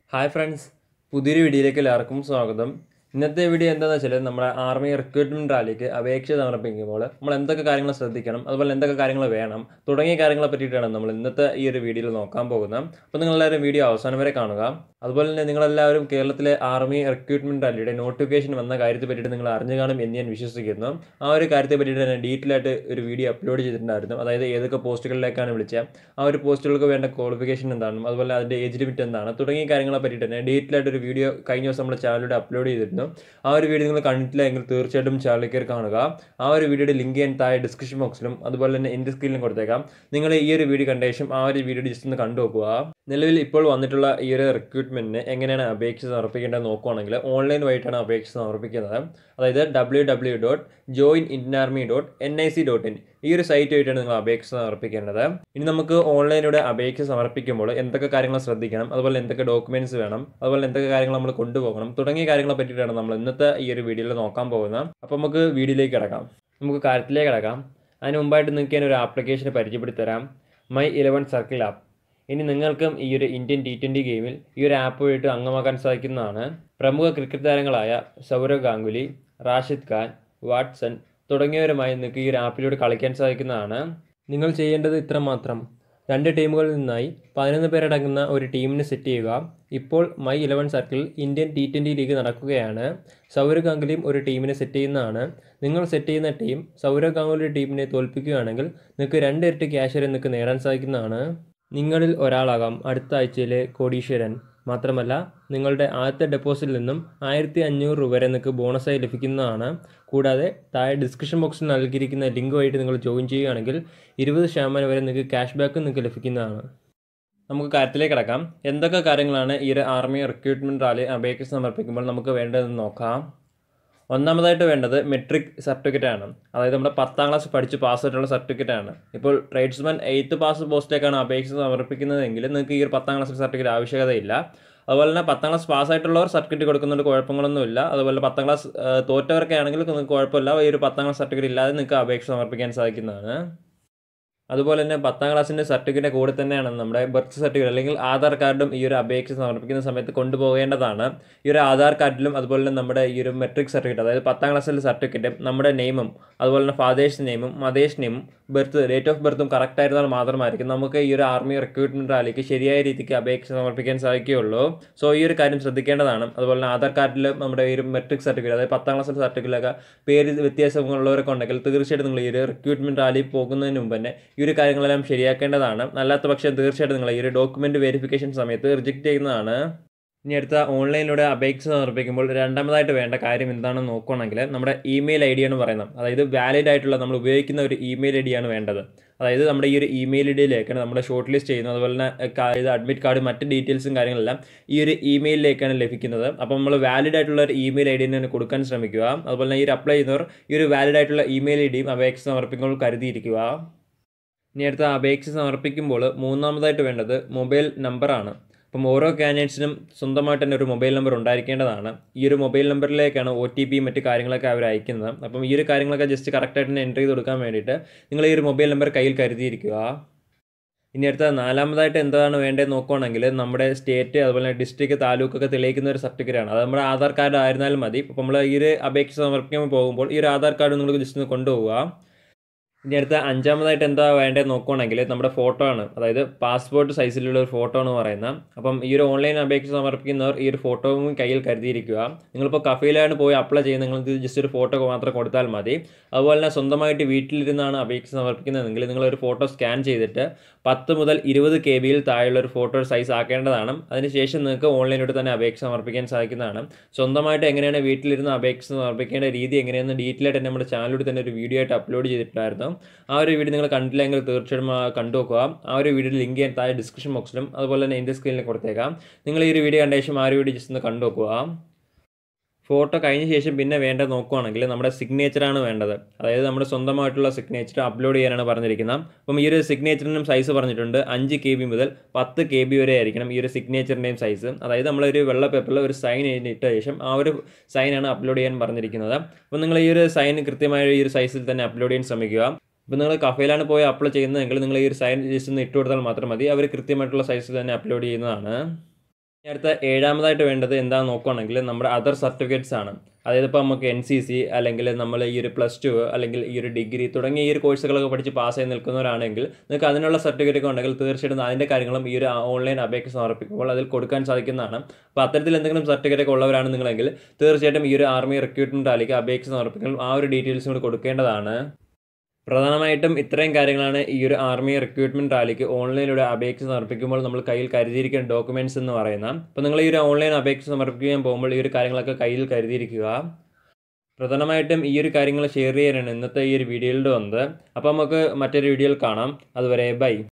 hi friends പുതിയൊരു വീഡിയോയിലേക്ക് എല്ലാവർക്കും സ്വാഗതം ഇന്നത്തെ വീഡിയോ എന്താണെന്ന് വെച്ചാൽ നമ്മുടെ ആർമി റിക്രൂട്ട്മെൻറ്റ് റാലിക്ക് അപേക്ഷ സമർപ്പിക്കുമ്പോൾ നമ്മൾ എന്തൊക്കെ കാര്യങ്ങൾ ശ്രദ്ധിക്കണം അതുപോലെ എന്തൊക്കെ കാര്യങ്ങൾ വേണം തുടങ്ങിയ കാര്യങ്ങളെ പറ്റിയിട്ടാണ് നമ്മൾ ഇന്നത്തെ ഈ ഒരു വീഡിയോയിൽ നോക്കാൻ പോകുന്നത് അപ്പോൾ നിങ്ങളെല്ലാവരും വീഡിയോ അവസാനം വരെ കാണുക അതുപോലെ തന്നെ നിങ്ങളെല്ലാവരും കേരളത്തിലെ ആർമി റിക്രൂട്ട്മെൻറ്റ് റാലിയുടെ നോട്ടിഫിക്കേഷൻ വന്ന കാര്യത്തെ പറ്റിയിട്ട് നിങ്ങൾ അറിഞ്ഞു കാണും എന്ന് ഞാൻ വിശ്വസിക്കുന്നു ആ ഒരു കാര്യത്തെ പറ്റിയിട്ട് ഞാൻ ഡീറ്റെയിൽ ആയിട്ട് ഒരു വീഡിയോ അപ്ലോഡ് ചെയ്തിട്ടുണ്ടായിരുന്നു അതായത് ഏതൊക്കെ പോസ്റ്റുകളിലേക്കാണ് വിളിച്ചത് ആ ഒരു പോസ്റ്റുകൾക്ക് വേണ്ട ക്വാളിഫിക്കേഷൻ എന്താണെന്നും അതുപോലെ അതിൻ്റെ ഏജ് ലിമിറ്റ് എന്താണ് തുടങ്ങിയ കാര്യങ്ങളെ പറ്റിയിട്ട് തന്നെ ഡീറ്റെയിൽ ആയിട്ട് ഒരു വീഡിയോ കഴിഞ്ഞ ദിവസം നമ്മുടെ ചാനലിലൂടെ അപ്ലോഡ് ചെയ്തിരുന്നു ആ ഒരു വീഡിയോ നിങ്ങൾ കണ്ടിട്ടില്ല എങ്കിൽ തീർച്ചയായിട്ടും ചാനലിൽ കയറി കാണുക ആ ഒരു വീഡിയോയുടെ ലിങ്ക് ഞാൻ താഴെ ഡിസ്ക്രിപ്ഷൻ ബോക്സിലും അതുപോലെ തന്നെ എൻ്റെ സ്ക്രീനിലും കൊടുത്തേക്കാം നിങ്ങൾ ഈ ഒരു വീഡിയോ കണ്ട ശേഷം ആ ഒരു വീഡിയോ ജസ്റ്റ് ഒന്ന് കണ്ടു നോക്കുക നിലവിൽ ഇപ്പോൾ വന്നിട്ടുള്ള ഈ ഒരു റിക്രൂട്ട്മെൻറ്റിന് എങ്ങനെയാണ് അപേക്ഷ സമർപ്പിക്കേണ്ടത് നോക്കുകയാണെങ്കിൽ ഓൺലൈൻ വഴിയിട്ടാണ് അപേക്ഷ സമർപ്പിക്കുന്നത് അതായത് W W dot join Indian army dot N I C dot in ഈ ഒരു സൈറ്റ് വഴിയിട്ടാണ് നിങ്ങൾ അപേക്ഷ സമർപ്പിക്കേണ്ടത് ഇനി നമുക്ക് ഓൺലൈനിലൂടെ അപേക്ഷ സമർപ്പിക്കുമ്പോൾ എന്തൊക്കെ കാര്യങ്ങൾ ശ്രദ്ധിക്കണം അതുപോലെ എന്തൊക്കെ ഡോക്യുമെൻറ്റ്സ് വേണം അതുപോലെ എന്തൊക്കെ കാര്യങ്ങൾ നമ്മൾ കൊണ്ടുപോകണം തുടങ്ങിയ കാര്യങ്ങളെ പറ്റിയിട്ടാണ് നമ്മൾ ഇന്നത്തെ ഈ ഒരു വീഡിയോയിൽ നോക്കാൻ പോകുന്നത് അപ്പോൾ നമുക്ക് വീഡിയോയിലേക്ക് കിടക്കാം നമുക്ക് കാര്യത്തിലേക്ക് കിടക്കാം അതിന് മുമ്പായിട്ട് നിങ്ങൾക്ക് ഞാൻ ഒരു ആപ്ലിക്കേഷൻ പരിചയപ്പെടുത്തി തരാം മൈ ഇലവൻ സർക്കിൾ ആപ്പ് ഇനി നിങ്ങൾക്കും ഈ ഒരു ഇന്ത്യൻ ടി ട്വൻ്റി ഗെയിമിൽ ഈ ഒരു ആപ്പ് വഴിയിട്ട് അംഗമാക്കാൻ സാധിക്കുന്നതാണ് പ്രമുഖ ക്രിക്കറ്റ് താരങ്ങളായ സൗരവ് ഗാംഗുലി റാഷിദ് ഖാൻ വാട്സൺ തുടങ്ങിയവരുമായി നിങ്ങൾക്ക് ഈ ഒരു ആപ്പിലൂടെ കളിക്കാൻ സാധിക്കുന്നതാണ് നിങ്ങൾ ചെയ്യേണ്ടത് ഇത്ര മാത്രം രണ്ട് ടീമുകളിൽ നിന്നായി പതിനൊന്ന് പേരടങ്ങുന്ന ഒരു ടീമിനെ സെറ്റ് ചെയ്യുക ഇപ്പോൾ my eleven circle Indian T twenty league നടക്കുകയാണ് സൗരവ് ഗാംഗുലിയും ഒരു ടീമിനെ സെറ്റ് ചെയ്യുന്നതാണ് നിങ്ങൾ സെറ്റ് ചെയ്യുന്ന ടീം സൗരവ് ഗാംഗുലിയുടെ ടീമിനെ തോൽപ്പിക്കുകയാണെങ്കിൽ നിങ്ങൾക്ക് രണ്ട് ഇരട്ടി ക്യാഷ് വരെ നിങ്ങൾക്ക് നേടാൻ സാധിക്കുന്നതാണ് നിങ്ങളിൽ ഒരാളാകാം അടുത്ത ആഴ്ചയിലെ കോടീശ്വരൻ മാത്രമല്ല നിങ്ങളുടെ ആദ്യത്തെ ഡെപ്പോസിറ്റിൽ നിന്നും ആയിരത്തി അഞ്ഞൂറ് രൂപ വരെ നിങ്ങൾക്ക് ബോണസായി ലഭിക്കുന്നതാണ് കൂടാതെ താഴെ ഡിസ്ക്രിപ്ഷൻ ബോക്സിൽ നൽകിയിരിക്കുന്ന ലിങ്ക് വഴിയിട്ട് നിങ്ങൾ ജോയിൻ ചെയ്യുകയാണെങ്കിൽ ഇരുപത് ശതമാനം വരെ നിങ്ങൾക്ക് ക്യാഷ് ബാക്ക് നിങ്ങൾക്ക് ലഭിക്കുന്നതാണ് നമുക്ക് കാര്യത്തിലേക്ക് കിടക്കാം എന്തൊക്കെ കാര്യങ്ങളാണ് ഈ ഒരു ആർമി റിക്രൂട്ട്മെൻറ്റ് റാലി അപേക്ഷ സമർപ്പിക്കുമ്പോൾ നമുക്ക് വേണ്ടതെന്ന് നോക്കാം ഒന്നാമതായിട്ട് വേണ്ടത് മെട്രിക് സർട്ടിഫിക്കറ്റ് ആണ് അതായത് നമ്മുടെ പത്താം ക്ലാസ് പഠിച്ച് പാസ്സായിട്ടുള്ള സർട്ടിഫിക്കറ്റ് ആണ് ഇപ്പോൾ ട്രേഡ്സ്മാൻ എയ്ത്ത് പാസ് പോസ്റ്റിലേക്കാണ് അപേക്ഷ സമർപ്പിക്കുന്നതെങ്കിൽ നിങ്ങൾക്ക് ഈ ഒരു പത്താം ക്ലാസ് സർട്ടിഫിക്കറ്റ് ആവശ്യകതയില്ല അതുപോലെ തന്നെ പത്താം ക്ലാസ് പാസ്സായിട്ടുള്ളവർ സർട്ടിഫിക്കറ്റ് കൊടുക്കുന്നുണ്ട് കുഴപ്പങ്ങളൊന്നുമില്ല അതുപോലെ പത്താം ക്ലാസ് തോറ്റവരൊക്കെ ആണെങ്കിൽ നിങ്ങൾക്ക് കുഴപ്പമില്ല ഈ ഒരു പത്താം ക്ലാസ് സർട്ടിഫിക്കറ്റ് ഇല്ലാതെ നിങ്ങൾക്ക് അപേക്ഷ സമർപ്പിക്കാൻ സാധിക്കുന്നതാണ് അതുപോലെ തന്നെ പത്താം ക്ലാസ്സിൻ്റെ സർട്ടിഫിക്കറ്റ് കൂടെ തന്നെയാണ് നമ്മുടെ ബർത്ത് സർട്ടിഫിക്കറ്റ് അല്ലെങ്കിൽ ആധാർ കാർഡും ഈ ഒരു അപേക്ഷ സമർപ്പിക്കുന്ന സമയത്ത് കൊണ്ടുപോകേണ്ടതാണ് ഈ ഒരു ആധാർ കാർഡിലും അതുപോലെ തന്നെ നമ്മുടെ ഈ ഒരു മെട്രിക് സർട്ടിഫിക്കറ്റ് അതായത് പത്താം ക്ലാസ്സിലെ സർട്ടിഫിക്കറ്റ് നമ്മുടെ നെയിമും അതുപോലെ തന്നെ ഫാദേഴ്സ് നെയിമും മദേഴ്സ് നെയിമും ബർത്ത് ഡേറ്റ് ഓഫ് ബർത്തും കറക്റ്റ് ആയിരുന്നാൽ മാത്രമായിരിക്കും നമുക്ക് ഈ ഒരു ആർമി റിക്രൂട്ട്മെൻറ്റ് റാലിക്ക് ശരിയായ രീതിക്ക് അപേക്ഷ സമർപ്പിക്കാൻ സാധിക്കുകയുള്ളൂ സോ ഈ ഒരു കാര്യം ശ്രദ്ധിക്കേണ്ടതാണ് അതുപോലെ തന്നെ ആധാർ കാർഡിൽ നമ്മുടെ ഈ ഒരു മെട്രിക് സർട്ടിഫിക്കറ്റ് അതായത് പത്താം ക്ലാസ്സിലെ സർട്ടിഫിക്കറ്റിലൊക്കെ പേര് വ്യത്യാസമുള്ളവരൊക്കെ ഉണ്ടെങ്കിൽ തീർച്ചയായിട്ടും നിങ്ങൾ ഈ ഒരു റിക്രൂട്ട്മെൻറ്റ് റാലി പോകുന്നതിന് മുമ്പ് തന്നെ ഈ ഒരു കാര്യങ്ങളെല്ലാം ശരിയാക്കേണ്ടതാണ് അല്ലാത്ത പക്ഷം തീർച്ചയായിട്ടും നിങ്ങൾ ഈ ഒരു ഡോക്യുമെൻ്റ് വെരിഫിക്കേഷൻ സമയത്ത് റിജക്റ്റ് ചെയ്യുന്നതാണ് ഇനി അടുത്ത ഓൺലൈനിലൂടെ അപേക്ഷ സമർപ്പിക്കുമ്പോൾ രണ്ടാമതായിട്ട് വേണ്ട കാര്യം എന്താണെന്ന് നോക്കുകയാണെങ്കിൽ നമ്മുടെ ഇമെയിൽ ഐ ഡിയാണ് പറയുന്നത് അതായത് വാലിഡ് ആയിട്ടുള്ള നമ്മൾ ഉപയോഗിക്കുന്ന ഒരു ഇമെയിൽ ഐ ഡിയാണ് വേണ്ടത് അതായത് നമ്മുടെ ഈ ഒരു ഇമെയിൽ ഐ ഡിയിലേക്കാണ് നമ്മുടെ ഷോർട്ട് ലിസ്റ്റ് ചെയ്യുന്നത് അതുപോലെ തന്നെ ഇത് അഡ്മിറ്റ് കാർഡ് മറ്റ് ഡീറ്റെയിൽസും കാര്യങ്ങളെല്ലാം ഈ ഒരു ഇമെയിലിലേക്കാണ് ലഭിക്കുന്നത് അപ്പോൾ നമ്മൾ വാലിഡ് ആയിട്ടുള്ള ഒരു ഇമെയിൽ ഐ ഡി തന്നെ കൊടുക്കാൻ ശ്രമിക്കുക അതുപോലെ തന്നെ ഈ ഒരു അപ്ലൈ ചെയ്യുന്നവർ ഈ ഒരു വാലിഡ് ആയിട്ടുള്ള ഇമെയിൽ ഐ ഡിയും അപേക്ഷ സമർപ്പിക്കുമ്പോൾ കരുതിയിരിക്കുക ഇനി അടുത്ത അപേക്ഷ സമർപ്പിക്കുമ്പോൾ മൂന്നാമതായിട്ട് വേണ്ടത് മൊബൈൽ നമ്പറാണ് അപ്പം ഓരോ കാൻഡിഡേറ്റ്സിനും സ്വന്തമായിട്ട് തന്നെ ഒരു മൊബൈൽ നമ്പർ ഉണ്ടായിരിക്കേണ്ടതാണ് ഈ ഒരു മൊബൈൽ നമ്പറിലേക്കാണ് ഒ ടി പി മറ്റ് കാര്യങ്ങളൊക്കെ അവർ അയക്കുന്നത് അപ്പം ഈ ഒരു കാര്യങ്ങളൊക്കെ ജസ്റ്റ് കറക്റ്റായിട്ട് തന്നെ എൻ്റർ ചെയ്ത് കൊടുക്കാൻ വേണ്ടിയിട്ട് നിങ്ങൾ ഈ ഒരു മൊബൈൽ നമ്പർ കയ്യിൽ കരുതിയിരിക്കുക ഇനി അടുത്ത നാലാമതായിട്ട് എന്താണ് വേണ്ടത് നോക്കുകയാണെങ്കിൽ നമ്മുടെ സ്റ്റേറ്റ് അതുപോലെ ഡിസ്ട്രിക്ട് താലൂക്കൊക്കെ തെളിയിക്കുന്ന ഒരു സർട്ടിഫിക്കറ്റാണ് അത് നമ്മുടെ ആധാർ കാർഡ് ആയിരുന്നാലും മതി അപ്പോൾ നമ്മൾ ഈ ഒരു അപേക്ഷ സമർപ്പിക്കാൻ പോകുമ്പോൾ ഈ ഒരു ആധാർ കാർഡ് നിങ്ങൾ ജസ്റ്റ് ഒന്ന് കൊണ്ടുപോവുക ഇനി അടുത്ത അഞ്ചാമതായിട്ട് എന്താ വേണ്ടത് നോക്കുകയാണെങ്കിൽ നമ്മുടെ ഫോട്ടോ ആണ് അതായത് പാസ്പോർട്ട് സൈസിലുള്ള ഒരു ഫോട്ടോ എന്ന് പറയുന്നത് അപ്പം ഈ ഒരു ഓൺലൈൻ അപേക്ഷ സമർപ്പിക്കുന്നവർ ഈ ഒരു ഫോട്ടോയും കയ്യിൽ കരുതിയിരിക്കുക നിങ്ങളിപ്പോൾ കഫയിലാണ് പോയി അപ്ലൈ ചെയ്യുന്നത് നിങ്ങൾക്ക് ജസ്റ്റ് ഒരു ഫോട്ടോ മാത്രം കൊടുത്താൽ മതി അതുപോലെ തന്നെ സ്വന്തമായിട്ട് വീട്ടിലിരുന്നാണ് അപേക്ഷ സമർപ്പിക്കുന്നതെങ്കിൽ നിങ്ങൾ ഒരു ഫോട്ടോ സ്കാൻ ചെയ്തിട്ട് പത്ത് മുതൽ ഇരുപത് കെ ബിയിൽ താഴെയുള്ള ഒരു ഫോട്ടോ സൈസ് ആക്കേണ്ടതാണ് അതിനുശേഷം നിങ്ങൾക്ക് ഓൺലൈനിലൂടെ തന്നെ അപേക്ഷ സമർപ്പിക്കാൻ സാധിക്കുന്നതാണ് സ്വന്തമായിട്ട് എങ്ങനെയാണ് വീട്ടിലിരുന്ന് അപേക്ഷ സമർപ്പിക്കേണ്ട രീതി എങ്ങനെയെന്ന് ഡീറ്റെയിൽ ആയിട്ട് നമ്മുടെ ചാനലിലൂടെ തന്നെ ഒരു വീഡിയോ ആയിട്ട് അപ്ലോഡ് ചെയ്തിട്ടുണ്ടായിരുന്നു ആ ഒരു വീഡിയോ നിങ്ങൾ കണ്ടില്ലെങ്കിൽ തീർച്ചയായിട്ടും കണ്ടു നോക്കുക ആ ഒരു വീഡിയോയുടെ ലിങ്ക് ഞാൻ താഴെ ഡിസ്ക്രിപ്ഷൻ ബോക്സിലും അതുപോലെ തന്നെ എൻ്റെ സ്ക്രീനിൽ കൊടുത്തേക്കാം നിങ്ങൾ ഈ ഒരു വീഡിയോ കണ്ട ശേഷം ആ ഒരു വീഡിയോ ജസ്റ്റ് ഒന്ന് കണ്ടു നോക്കുക ഫോട്ടോ കഴിഞ്ഞ ശേഷം പിന്നെ വേണ്ടത് നോക്കുവാണെങ്കിൽ നമ്മുടെ സിഗ്നേച്ചറാണ് വേണ്ടത് അതായത് നമ്മുടെ സ്വന്തമായിട്ടുള്ള സിഗ്നേച്ചർ അപ്ലോഡ് ചെയ്യാനാണ് പറഞ്ഞിരിക്കുന്നത് അപ്പം ഈ ഒരു സിഗ്നേച്ചറിനും സൈസ് പറഞ്ഞിട്ടുണ്ട് അഞ്ച് കെ ബി മുതൽ പത്ത് കെ ബി വരെ ആയിരിക്കണം ഈ ഒരു സിഗ്നേച്ചറിൻ്റെയും സൈസ് അതായത് നമ്മളൊരു വെള്ള പേപ്പറിൽ ഒരു സൈൻ ഇട്ട ശേഷം ആ ഒരു സൈനാണ് അപ്ലോഡ് ചെയ്യാൻ പറഞ്ഞിരിക്കുന്നത് അപ്പം നിങ്ങൾ ഈ ഒരു സൈൻ കൃത്യമായ ഈ ഒരു സൈസിൽ തന്നെ അപ്ലോഡ് ചെയ്യാൻ ശ്രമിക്കുക ഇപ്പോൾ നിങ്ങൾ കഫയിലാണ് പോയി അപ്ലോഡ് ചെയ്യുന്നതെങ്കിൽ നിങ്ങൾ ഈ ഒരു സൈൻ ജസ്റ്റ് ഒന്ന് ഇട്ട് കൊടുത്താൽ മാത്രം മതി അവർ കൃത്യമായിട്ടുള്ള സൈസിൽ തന്നെ അപ്ലോഡ് ചെയ്യുന്നതാണ് ഇനി അടുത്ത ഏഴാമതായിട്ട് വേണ്ടത് എന്താണെന്ന് നോക്കുകയാണെങ്കിൽ നമ്മുടെ അതർ സർട്ടിഫിക്കറ്റ്സ് ആണ് അതായത് ഇപ്പോൾ നമുക്ക് എൻ സി സി അല്ലെങ്കിൽ നമ്മൾ ഈ ഒരു പ്ലസ് ടു അല്ലെങ്കിൽ ഈ ഒരു ഡിഗ്രി തുടങ്ങിയ ഈ ഒരു കോഴ്സുകളൊക്കെ പഠിച്ച് പാസ്സായി നിൽക്കുന്നവരാണെങ്കിൽ നിങ്ങൾക്ക് അതിനുള്ള സർട്ടിഫിക്കറ്റ് ഒക്കെ ഉണ്ടെങ്കിൽ തീർച്ചയായിട്ടും അതിൻ്റെ കാര്യങ്ങളും ഈ ഒരു ഓൺലൈൻ അപേക്ഷ സമർപ്പിക്കുമ്പോൾ അതിൽ കൊടുക്കാൻ സാധിക്കുന്നതാണ് അപ്പോൾ അത്തരത്തിൽ എന്തെങ്കിലും സർട്ടിഫിക്കറ്റ് ഒക്കെ ഉള്ളവരാണ് നിങ്ങളെങ്കിൽ തീർച്ചയായിട്ടും ഈ ഒരു ആർമി റിക്രൂട്ട്മെൻറ്റ് റാലിക്ക് അപേക്ഷ സമർപ്പിക്കുമ്പോൾ ആ ഒരു ഡീറ്റെയിൽസും കൂടി കൊടുക്കേണ്ടതാണ് പ്രധാനമായിട്ടും ഇത്രയും കാര്യങ്ങളാണ് ഈ ഒരു ആർമി റിക്രൂട്ട്മെന്റ് റാലിക്ക് ഓൺലൈനിലൂടെ അപേക്ഷ സമർപ്പിക്കുമ്പോൾ നമ്മൾ കയ്യിൽ കരുതിയിരിക്കുന്ന ഡോക്യുമെന്റ്സ് എന്ന് പറയുന്നത് അപ്പോൾ നിങ്ങൾ ഈ ഒരു ഓൺലൈൻ അപേക്ഷ സമർപ്പിക്കാൻ പോകുമ്പോൾ ഈ ഒരു കാര്യങ്ങളൊക്കെ കയ്യിൽ കരുതിയിരിക്കുക പ്രധാനമായിട്ടും ഈ ഒരു കാര്യങ്ങൾ ഷെയർ ചെയ്യാനാണ് ഇന്നത്തെ ഈ ഒരു വീഡിയോയിലൂടെ വന്നത് അപ്പോൾ നമുക്ക് മറ്റൊരു വീഡിയോയിൽ കാണാം അതുവരെ ബൈ